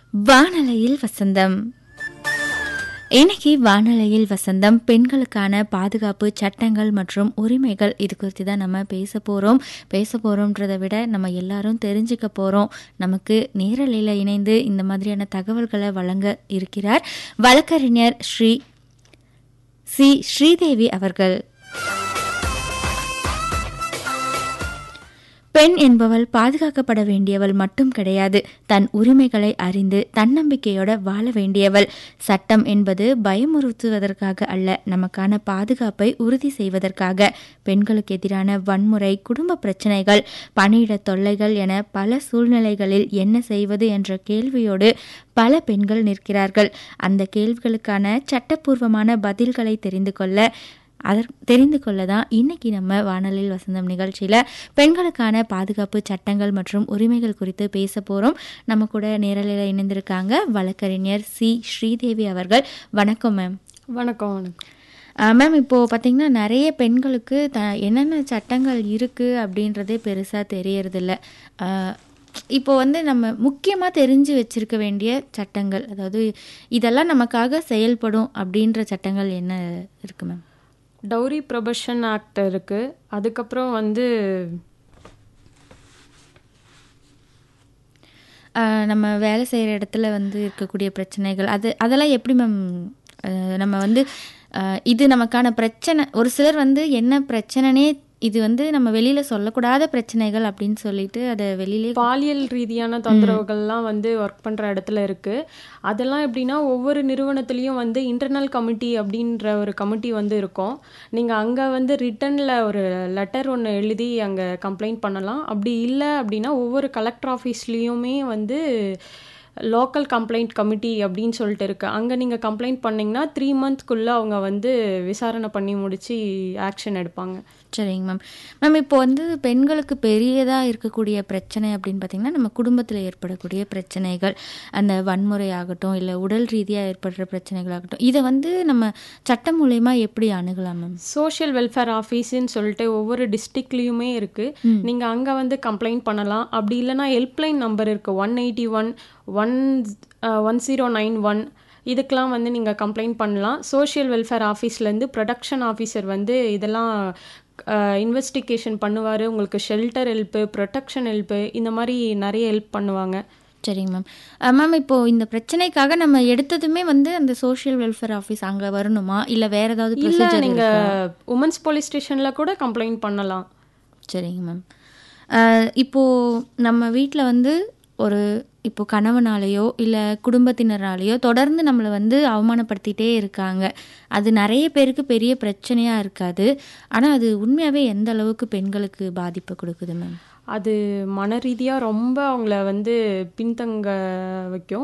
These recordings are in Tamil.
வானலையில் வசந்தம் இன்னைக்கு வானலையில் வசந்தம் பெண்களுக்கான பாதுகாப்பு சட்டங்கள் மற்றும் உரிமைகள் இது குறித்து தான் நம்ம பேச போகிறோம் பேச போகிறோன்றதை விட நம்ம எல்லாரும் தெரிஞ்சுக்க போகிறோம் நமக்கு நேரலையில் இணைந்து இந்த மாதிரியான தகவல்களை வழங்க இருக்கிறார் வழக்கறிஞர் ஸ்ரீ சி ஸ்ரீதேவி அவர்கள் பெண் என்பவள் பாதுகாக்கப்பட வேண்டியவள் மட்டும் கிடையாது தன் உரிமைகளை அறிந்து தன்னம்பிக்கையோட வாழ வேண்டியவள் சட்டம் என்பது பயமுறுத்துவதற்காக அல்ல நமக்கான பாதுகாப்பை உறுதி செய்வதற்காக பெண்களுக்கு எதிரான வன்முறை குடும்ப பிரச்சனைகள் பணியிட தொல்லைகள் என பல சூழ்நிலைகளில் என்ன செய்வது என்ற கேள்வியோடு பல பெண்கள் நிற்கிறார்கள் அந்த கேள்விகளுக்கான சட்டப்பூர்வமான பதில்களை தெரிந்து கொள்ள அதற் தெரிந்து கொள்ள தான் இன்னைக்கு நம்ம வானொலியில் வசந்தம் நிகழ்ச்சியில் பெண்களுக்கான பாதுகாப்பு சட்டங்கள் மற்றும் உரிமைகள் குறித்து பேச போகிறோம் நம்ம கூட நேரலையில் இணைந்திருக்காங்க வழக்கறிஞர் சி ஸ்ரீதேவி அவர்கள் வணக்கம் மேம் வணக்கம் வணக்கம் மேம் இப்போது பார்த்தீங்கன்னா நிறைய பெண்களுக்கு த என்னென்ன சட்டங்கள் இருக்குது அப்படின்றதே பெருசாக தெரியறதில்ல இப்போ வந்து நம்ம முக்கியமாக தெரிஞ்சு வச்சிருக்க வேண்டிய சட்டங்கள் அதாவது இதெல்லாம் நமக்காக செயல்படும் அப்படின்ற சட்டங்கள் என்ன இருக்கு மேம் டௌரி ப்ரொபஷன் ஆக்ட் இருக்குது அதுக்கப்புறம் வந்து ஆஹ் நம்ம வேலை செய்கிற இடத்துல வந்து இருக்கக்கூடிய பிரச்சனைகள் அது அதெல்லாம் எப்படி மேம் நம்ம வந்து ஆஹ் இது நமக்கான பிரச்சனை ஒரு சிலர் வந்து என்ன பிரச்சனைனே இது வந்து நம்ம வெளியில சொல்லக்கூடாத பிரச்சனைகள் அப்படின்னு சொல்லிட்டு அதை வெளியிலே பாலியல் ரீதியான தொந்தரவுகள்லாம் வந்து ஒர்க் பண்ணுற இடத்துல இருக்குது அதெல்லாம் எப்படின்னா ஒவ்வொரு நிறுவனத்துலேயும் வந்து இன்டர்னல் கமிட்டி அப்படின்ற ஒரு கமிட்டி வந்து இருக்கும் நீங்கள் அங்கே வந்து ரிட்டனில் ஒரு லெட்டர் ஒன்று எழுதி அங்கே கம்ப்ளைண்ட் பண்ணலாம் அப்படி இல்லை அப்படின்னா ஒவ்வொரு கலெக்டர் ஆஃபீஸ்லேயுமே வந்து லோக்கல் கம்ப்ளைண்ட் கமிட்டி அப்படின்னு சொல்லிட்டு இருக்கு அங்கே நீங்கள் கம்ப்ளைண்ட் பண்ணிங்கன்னா த்ரீ மந்த்க்குள்ளே அவங்க வந்து விசாரணை பண்ணி முடித்து ஆக்ஷன் எடுப்பாங்க சரிங்க மேம் மேம் இப்போ வந்து பெண்களுக்கு பெரியதாக இருக்கக்கூடிய பிரச்சனை அப்படின்னு பார்த்தீங்கன்னா நம்ம குடும்பத்தில் ஏற்படக்கூடிய பிரச்சனைகள் அந்த வன்முறை ஆகட்டும் இல்லை உடல் ரீதியாக ஏற்படுற பிரச்சனைகள் ஆகட்டும் இதை வந்து நம்ம சட்டம் மூலயமா எப்படி அணுகலாம் மேம் சோஷியல் வெல்ஃபேர் ஆஃபீஸ்ன்னு சொல்லிட்டு ஒவ்வொரு டிஸ்ட்ரிக்ட்லேயுமே இருக்குது நீங்கள் அங்கே வந்து கம்ப்ளைண்ட் பண்ணலாம் அப்படி இல்லைனா ஹெல்ப்லைன் நம்பர் இருக்குது one eighty one one one zero nine one இதுக்கெலாம் வந்து நீங்கள் கம்ப்ளைண்ட் பண்ணலாம் சோஷியல் வெல்ஃபேர் ஆஃபீஸ்லேருந்து ப்ரொடக்ஷன் ஆஃபீஸர் வந்து இதெல்லாம் இன்வெஸ்டிகேஷன் பண்ணுவார் உங்களுக்கு ஷெல்டர் ஹெல்ப்பு ப்ரொடெக்ஷன் ஹெல்ப்பு இந்த மாதிரி நிறைய ஹெல்ப் பண்ணுவாங்க சரிங்க மேம் மேம் இப்போது இந்த பிரச்சனைக்காக நம்ம எடுத்ததுமே வந்து அந்த சோஷியல் வெல்ஃபேர் ஆஃபீஸ் அங்கே வரணுமா இல்லை வேறு ஏதாவது இல்லை ப்ரொசீஜர் நீங்கள் உமன்ஸ் போலீஸ் ஸ்டேஷனில் கூட கம்ப்ளைண்ட் பண்ணலாம் சரிங்க மேம் இப்போது நம்ம வீட்டில் வந்து ஒரு இப்போ கணவனாலேயோ இல்லை குடும்பத்தினராலேயோ தொடர்ந்து நம்மளை வந்து அவமானப்படுத்திட்டே இருக்காங்க அது நிறைய பேருக்கு பெரிய பிரச்சனையாக இருக்காது ஆனால் அது உண்மையாகவே எந்த அளவுக்கு பெண்களுக்கு பாதிப்பை கொடுக்குது மேம் அது மன ரீதியாக ரொம்ப அவங்கள வந்து பின்தங்க வைக்கும்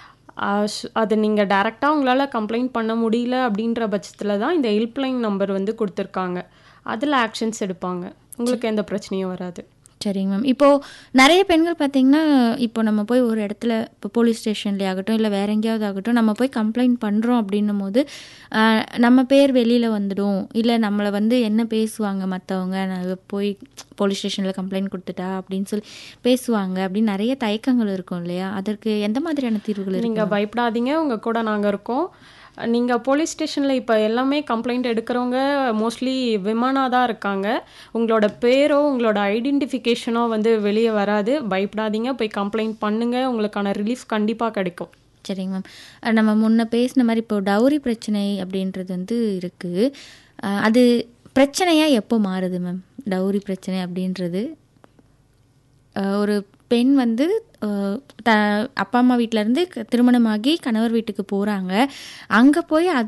அதை நீங்கள் டைரெக்டாக உங்களால் கம்ப்ளைண்ட் பண்ண முடியல அப்படின்ற பட்சத்தில் தான் இந்த ஹெல்ப்லைன் நம்பர் வந்து கொடுத்துருக்காங்க அதில் ஆக்ஷன்ஸ் எடுப்பாங்க உங்களுக்கு எந்த பிரச்சனையும் வராது சரிங்க மேம் இப்போது நிறைய பெண்கள் பார்த்திங்கன்னா இப்போ நம்ம போய் ஒரு இடத்துல இப்போ போலீஸ் ஸ்டேஷன்லேயே ஆகட்டும் இல்லை வேற எங்கேயாவது ஆகட்டும் நம்ம போய் கம்ப்ளைண்ட் பண்ணுறோம் அப்படின்னும் போது நம்ம பேர் வெளியில் வந்துடும் இல்லை நம்மளை வந்து என்ன பேசுவாங்க மற்றவங்க நான் போய் போலீஸ் ஸ்டேஷனில் கம்ப்ளைண்ட் கொடுத்துட்டா அப்படின்னு சொல்லி பேசுவாங்க அப்படின்னு நிறைய தயக்கங்கள் இருக்கும் இல்லையா அதற்கு எந்த மாதிரியான தீர்வுகள் நீங்கள் பயப்படாதீங்க உங்கள் கூட நாங்கள் இருக்கோம் நீங்கள் போலீஸ் ஸ்டேஷனில் இப்போ எல்லாமே கம்ப்ளைண்ட் எடுக்கிறவங்க மோஸ்ட்லி விமானாக தான் இருக்காங்க உங்களோட பேரோ உங்களோட ஐடென்டிஃபிகேஷனோ வந்து வெளியே வராது பயப்படாதீங்க போய் கம்ப்ளைண்ட் பண்ணுங்கள் உங்களுக்கான ரிலீஃப் கண்டிப்பாக கிடைக்கும் சரிங்க மேம் நம்ம முன்ன பேசின மாதிரி இப்போ டவுரி பிரச்சனை அப்படின்றது வந்து இருக்குது அது பிரச்சனையாக எப்போ மாறுது மேம் டவுரி பிரச்சனை அப்படின்றது ஒரு பெண் வந்து த அப்பா அம்மா வீட்டிலேருந்து திருமணமாகி கணவர் வீட்டுக்கு போகிறாங்க அங்கே போய் அது